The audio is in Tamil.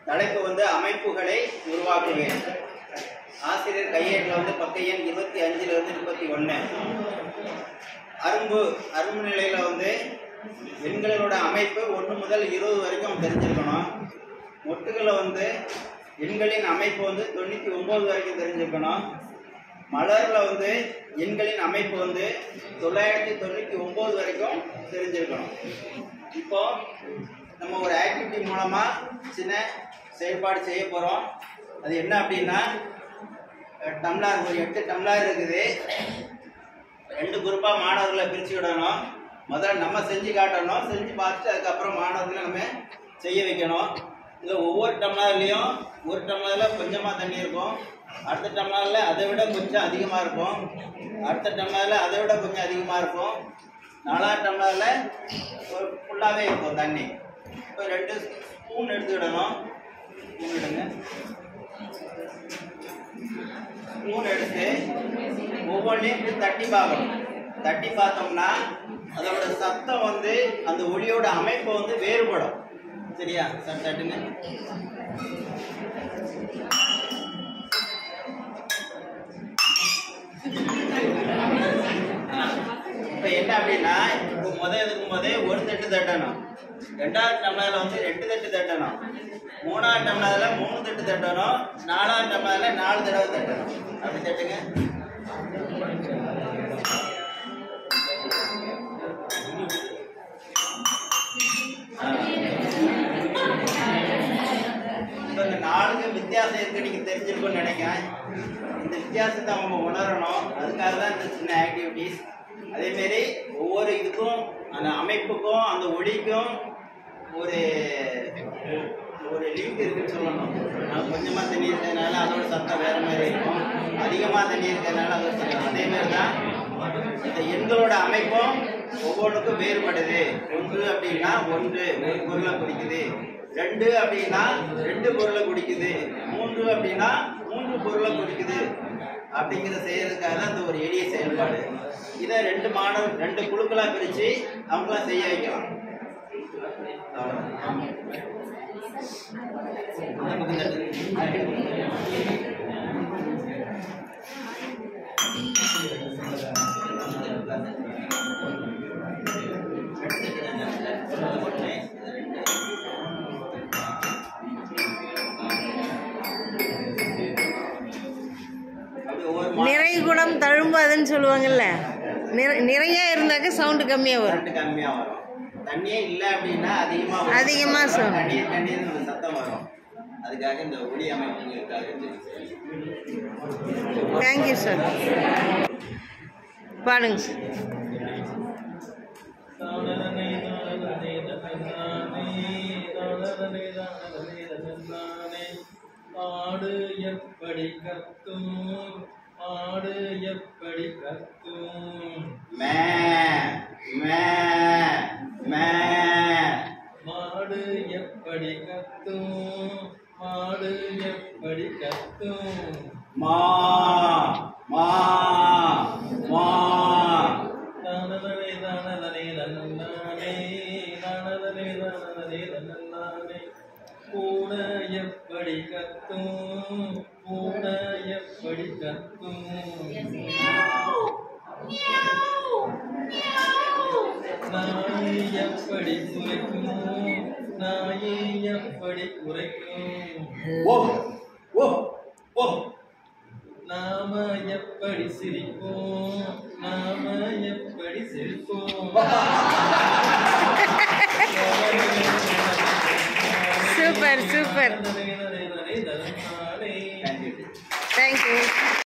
தலைப்பு வந்து அமைப்புகளை உருவாக்குவேன் ஆசிரியர் கையேட்டில் வந்து பக்க எண் இருபத்தி அஞ்சுலேருந்து முப்பத்தி ஒன்று அரும்பு அரும்பு நிலையில் வந்து எண்களோட அமைப்பு ஒன்று முதல் இருபது வரைக்கும் தெரிஞ்சிருக்கணும் மொட்டுகளில் வந்து எண்களின் அமைப்பு வந்து தொண்ணூற்றி ஒம்பது வரைக்கும் தெரிஞ்சிருக்கணும் மலரில் வந்து எண்களின் அமைப்பு வந்து தொள்ளாயிரத்தி தொண்ணூற்றி ஒம்பது வரைக்கும் தெரிஞ்சிருக்கணும் இப்போ நம்ம ஒரு ஆக்டிவிட்டி மூலமாக சின்ன செயல்பாடு செய்ய போகிறோம் அது என்ன அப்படின்னா அஹ், டம்ளர் ஒரு எட்டு டம்ளர் இருக்குது ரெண்டு குரூப்பாக மாணவர்களை பிரித்து விடணும் முதல்ல நம்ம செஞ்சு காட்டணும் செஞ்சு பார்த்துட்டு அதுக்கப்புறம் மாணவர்களை நம்ம செய்ய வைக்கணும் இதில் ஒவ்வொரு டம்ளர்லேயும் ஒரு டம்ளரில் கொஞ்சமாக தண்ணி இருக்கும் அடுத்த டம்ளரில் அதை விட கொஞ்சம் அதிகமாக இருக்கும் அடுத்த டம்ளரில் அதை விட கொஞ்சம் அதிகமாக இருக்கும் நாலாவது டம்ளரில் ஒரு ஃபுல்லாகவே இருக்கும் தண்ணி இப்போ ரெண்டு ஸ்பூன் எடுத்துக்கிடணும் ஸ்பூன் எடுங்க ஸ்பூன் எடுத்து ஒவ்வொன்றையும் இப்படி தட்டி பார்க்கணும் தட்டி பார்த்தோம்னா அதோட சத்தம் வந்து அந்த ஒளியோட அமைப்பு வந்து வேறுபடும் சரியா சார் தட்டுங்க இப்போ என்ன அப்படின்னா இப்போ முத இருக்கும் போதே ஒரு தட்டு தட்டணும் ரெண்டாவது டம்ளரில் வந்து ரெண்டு தட்டு தட்டணும் மூணாவது டம்ளரில் மூணு தட்டு தட்டணும் நாலாவது டம்ளரில் நாலு தடவை தட்டணும் அப்படி தட்டுங்க இப்போ இந்த நாலுக்கு வித்தியாசம் இருக்கு நீங்க தெரிஞ்சிருக்கும்னு நினைக்கிறேன் இந்த வித்தியாசத்தை அவங்க உணரணும் அதுக்காக தான் இந்த சின்ன ஆக்டிவிட்டீஸ் அதேமாரி ஒவ்வொரு இதுக்கும் அந்த அமைப்புக்கும் அந்த ஒளிக்கும் ஒரு ஒரு லிங்க் இருக்குன்னு சொல்லணும் நான் கொஞ்சமாக தண்ணி இருக்கிறதுனால அதோட சத்தம் வேற மாதிரி இருக்கும் அதிகமாக தண்ணி இருக்கிறதுனால அதோட சத்தம் அதே மாதிரி தான் இந்த எண்களோட அமைப்பும் ஒவ்வொன்றுக்கும் வேறுபடுது ஒன்று அப்படின்னா ஒன்று ஒரு பொருளை குறிக்குது ரெண்டு அப்படின்னா ரெண்டு பொருளை குறிக்குது மூன்று அப்படின்னா மூன்று பொருளை குறிக்குது அப்படிங்கிற செய்யறதுக்காக தான் இந்த ஒரு எளிய செயல்பாடு இதை ரெண்டு மாணவர் ரெண்டு குழுக்களா பிரிச்சு அவங்களாம் செய்ய வைக்கலாம் அவ்வளவுதான். இந்த பக்கம் தட்டு. அப்படி ஒவ்வொரு மா- நிறை குடம் தழும்பாதுன்னு சொல்லுவாங்கல்ல நிறை நிறைய இருந்தாக்க சவுண்டு கம்மியாக வரும் கரண்ட் கம்மியா வரும் தண்ணியே இல்ல அப்படின்னா அதிகமா வரும். அதிகமா sound. தண்ணீர் தண்ணீர் ஒரு சத்தம் வரும் அதுக்காக இந்த ஒளி அமைப்புகளுக்காக தேங்க்யூ சார் பாடுங்க சார் ஆடு எப்படி கத்தும் ஆடு எப்படி கத்தும் மே மே மே மாடு எப்படி கத்தும் மாடு எப்படி கத்தும் மா மா மா தானதனே தானதனே தன்னே தானதனே தானதனே தன்னே பூனை எப்படி கத்தும் பூனை எப்படி கத்தும் நாய் எப்படி குறைக்கும் நாயை எப்படி குறைக்கும் ஓ ஓ ஓ நாம எப்படி சிரிப்போம் நாம எப்படி சிரிப்போம் சூப்பர் சூப்பர் தேங்க்யூ தேங்க்யூ